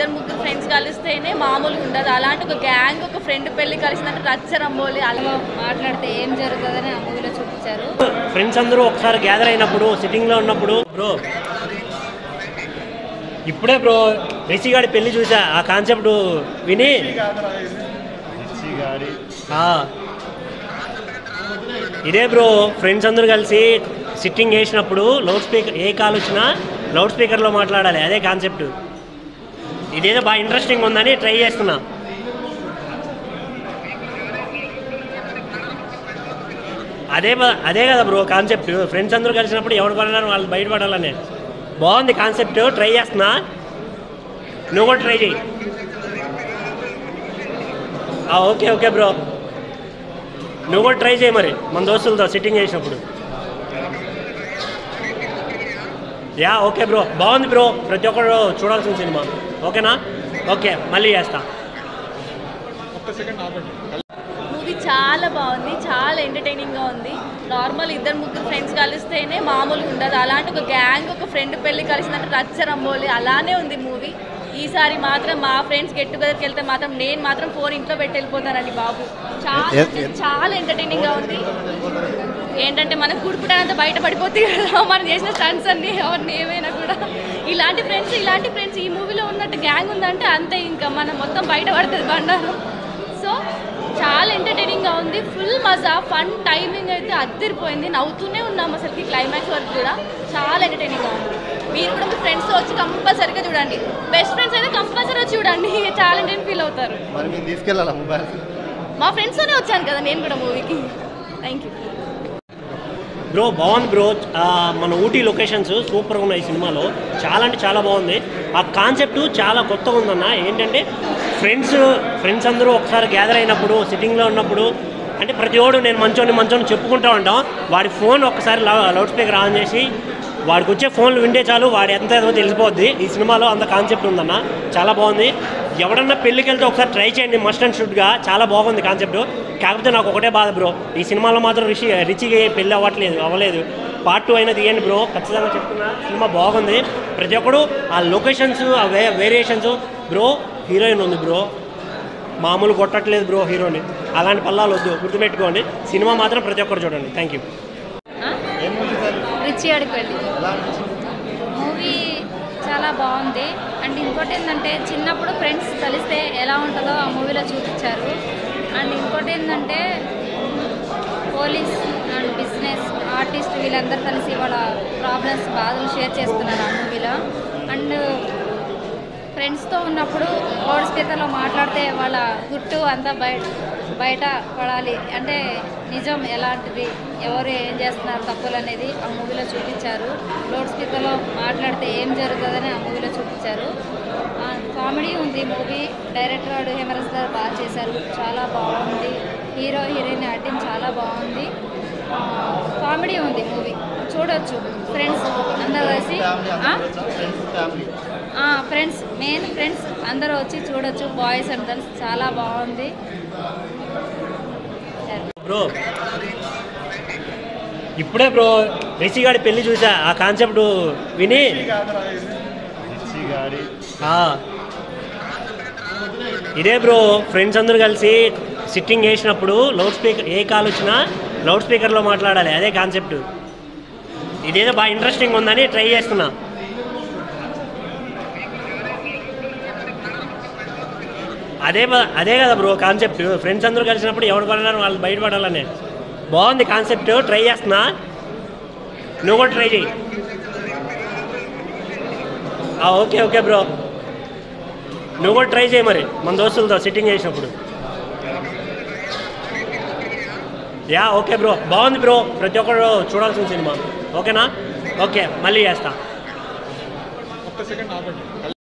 ఇద్దరు ముగ్గురు ఫ్రెండ్స్ కలిస్తేనే మామూలుగా ఉండదు అలాంటి ఒక గ్యాంగ్ ఒక ఫ్రెండ్ పెళ్లి కలిసినట్టు రచ్చరంబోలి అలా మాట్లాడితే ఏం జరుగుతుందని ఆ మూవీలో చూపించారు ఫ్రెండ్స్ అందరూ ఒకసారి గ్యాదర్ అయినప్పుడు సిట్టింగ్లో ఉన్నప్పుడు బ్రో ఇప్పుడే బ్రో రిషిగాడి పెళ్లి చూసా ఆ కాన్సెప్ట్ విని ఆ. ఇదే బ్రో ఫ్రెండ్స్ అందరూ కలిసి సిట్టింగ్ వేసినప్పుడు లౌడ్ స్పీకర్ ఏ కాల్ వచ్చినా లౌడ్ స్పీకర్లో మాట్లాడాలి అదే కాన్సెప్ట్ ఇదేదో బాగా ఇంట్రెస్టింగ్ ఉందని ట్రై చేస్తున్నా అదే బ- అదే కదా బ్రో కాన్సెప్ట్ ఫ్రెండ్స్ అందరూ కలిసినప్పుడు ఎవరు పడాలని వాళ్ళు బయటపడాలని బాగుంది కాన్సెప్ట్ ట్రై చేస్తున్నా నువ్వు కూడా ట్రై చేయి ఆ, ఓకే ఓకే బ్రో నువ్వు కూడా ట్రై చేయి మరి మన దోస్తులతో సిట్టింగ్ చేసినప్పుడు యా ఓకే బ్రో బాగుంది బ్రో ప్రతి ఒక్కరు చూడాల్సిన సినిమా ఓకేనా ఓకే మళ్ళీ చేస్తా మూవీ చాలా బాగుంది చాలా ఎంటర్టైనింగ్గా ఉంది నార్మల్ ఇద్దరు ముగ్గురు ఫ్రెండ్స్ కలిస్తేనే మామూలుగా ఉండదు అలాంటి ఒక గ్యాంగ్ ఒక ఫ్రెండ్ పెళ్లి కలిసినట్టు రచ్చరంబోలి అలానే ఉంది మూవీ ఈసారి మాత్రం మా ఫ్రెండ్స్ గెట్ టుగెదర్కి వెళ్తే మాత్రం నేను మాత్రం ఫోన్ ఇంట్లో పెట్టి వెళ్ళిపోతానండి బాబు చాలా అంటే చాలా ఎంటర్టైనింగ్గా ఉంది ఏంటంటే మనకు గుడుపుటానంత బయట పడిపోతే కదా మనం చేసిన స్టంట్స్ అన్ని ఎవరిని ఏమైనా కూడా ఇలాంటి ఫ్రెండ్స్ ఇలాంటి ఫ్రెండ్స్ ఈ మూవీలో ఉన్నట్టు గ్యాంగ్ ఉందంటే అంతే ఇంకా మనం మొత్తం బయట పడుతుంది బండారం సో చాలా ఎంటర్టైనింగ్గా ఉంది ఫుల్ మజా ఫన్ టైమింగ్ అయితే అద్దరిపోయింది నవ్వుతూనే ఉన్నాం అసలుకి క్లైమాక్స్ వరకు కూడా చాలా ఎంటర్టైనింగ్గా ఉంది మీరు కూడా మీ ఫ్రెండ్స్తో వచ్చి కంపల్సరీగా చూడండి బెస్ట్ ఫ్రెండ్స్ అయితే కంపల్సరీ వచ్చి చూడండి చాలా ఎంటర్టైన్ ఫీల్ అవుతారు మరి మీరు తీసుకెళ్ళాలా మొబైల్ మా ఫ్రెండ్స్తోనే వచ్చాను కదా నేను కూడా మూవీకి థ్యాంక్ యూ బ్రో బాగుంది బ్రో ఆ, మన ఊటీ లొకేషన్స్ సూపర్గా ఉన్నాయి ఈ సినిమాలో చాలా అంటే చాలా బాగుంది ఆ కాన్సెప్ట్ చాలా కొత్తగా ఉందన్న ఏంటంటే ఫ్రెండ్స్ ఫ్రెండ్స్ అందరూ ఒకసారి గ్యాదర్ అయినప్పుడు సిట్టింగ్లో ఉన్నప్పుడు అంటే ప్రతి ఓడు నేను మంచోని మంచోని చెప్పుకుంటూ ఉంటాం వాడి ఫోన్ ఒక్కసారి లౌడ్ స్పీకర్ ఆన్ చేసి వాడికి వచ్చే ఫోన్లు వింటే చాలు వాడు ఎంత ఏదో తెలిసిపోద్ది ఈ సినిమాలో అంత కాన్సెప్ట్ ఉందన్న చాలా బాగుంది ఎవడన్నా పెళ్ళికి వెళ్తే ఒకసారి ట్రై చేయండి మస్ట్ అండ్ షుడ్గా చాలా బాగుంది కాన్సెప్ట్ కాకపోతే నాకు ఒకటే బాధ బ్రో ఈ సినిమాలో మాత్రం రిషి రిచికి పెళ్ళి అవ్వట్లేదు అవ్వలేదు పార్ట్ టూ అయినా తీయండి బ్రో ఖచ్చితంగా చెప్తున్నా సినిమా బాగుంది ప్రతి ఒక్కడు ఆ లొకేషన్స్ ఆ వే వేరియేషన్స్ బ్రో హీరోయిన్ ఉంది బ్రో మామూలు కొట్టట్లేదు బ్రో హీరోని అలాంటి పల్లాలు వద్దు గుర్తుపెట్టుకోండి సినిమా మాత్రం ప్రతి ఒక్కరు చూడండి థ్యాంక్ యూ ఏం మూవీ సార్ రిచి అడిగి వెళ్ళి ఎలా అనిపించింది మూవీ చాలా బాగుంది అండ్ ఇంకోటి ఏంటంటే చిన్నప్పుడు ఫ్రెండ్స్ కలిస్తే ఎలా ఉంటుందో ఆ మూవీలో చూపించారు అండ్ ఇంకోటి ఏంటంటే పోలీస్ అండ్ బిజినెస్ ఆర్టిస్ట్ వీళ్ళందరూ కలిసి వాళ్ళ ప్రాబ్లమ్స్ బాధలు షేర్ చేస్తున్నారు ఆ మూవీలో అండ్ ఫ్రెండ్స్తో ఉన్నప్పుడు లౌడ్ స్పీకర్లో మాట్లాడితే వాళ్ళ గుట్టు అంతా బయట బయట పడాలి అంటే నిజం ఎలాంటిది ఎవరు ఏం చేస్తున్నారు తప్పులు అనేది ఆ మూవీలో చూపించారు లౌడ్ స్పీకర్లో మాట్లాడితే ఏం జరుగుతుందని ఆ మూవీలో చూపించారు ఆ, కామెడీ ఉంది మూవీ డైరెక్టర్ వాడు హేమరస్ గారు బాగా చేశారు చాలా బాగుంది హీరో హీరోయిన్ యాక్టింగ్ చాలా బాగుంది ఆ, కామెడీ ఉంది మూవీ చూడొచ్చు ఫ్రెండ్స్ అందరూ కలిసి ఆ? ఫ్రెండ్స్ ఫ్యామిలీ ఆ, ఫ్రెండ్స్ మెయిన్ ఫ్రెండ్స్ అందరూ వచ్చి చూడొచ్చు బాయ్స్ అండ్ గర్ల్స్ చాలా బాగుంది బ్రో ఇప్పుడే బ్రో రిషిగాడి పెళ్లి చూసా ఆ కాన్సెప్ట్ విని రిచి గాడి ఆ. ఇదే బ్రో ఫ్రెండ్స్ అందరూ కలిసి సిట్టింగ్ వేసినప్పుడు లౌడ్ స్పీకర్ ఏ కాల్ వచ్చినా లౌడ్ స్పీకర్లో మాట్లాడాలి అదే కాన్సెప్ట్ ఇదేదో బాగా ఇంట్రెస్టింగ్ ఉందని ట్రై చేస్తున్నా అదే బ- అదే కదా బ్రో కాన్సెప్ట్ ఫ్రెండ్స్ అందరూ కలిసినప్పుడు ఎవరు పడాలని వాళ్ళు బయటపడాలని బాగుంది కాన్సెప్ట్ ట్రై చేస్తున్నా నువ్వు కూడా ట్రై చేయి ఆ, ఓకే ఓకే బ్రో నువ్వు కూడా ట్రై చేయి మరి మన దోస్తులతో సిట్టింగ్ చేసినప్పుడు యా ఓకే బ్రో బాగుంది బ్రో ప్రతి ఒక్కరు చూడాల్సిన సినిమా ఓకేనా ఓకే మళ్ళీ చేస్తా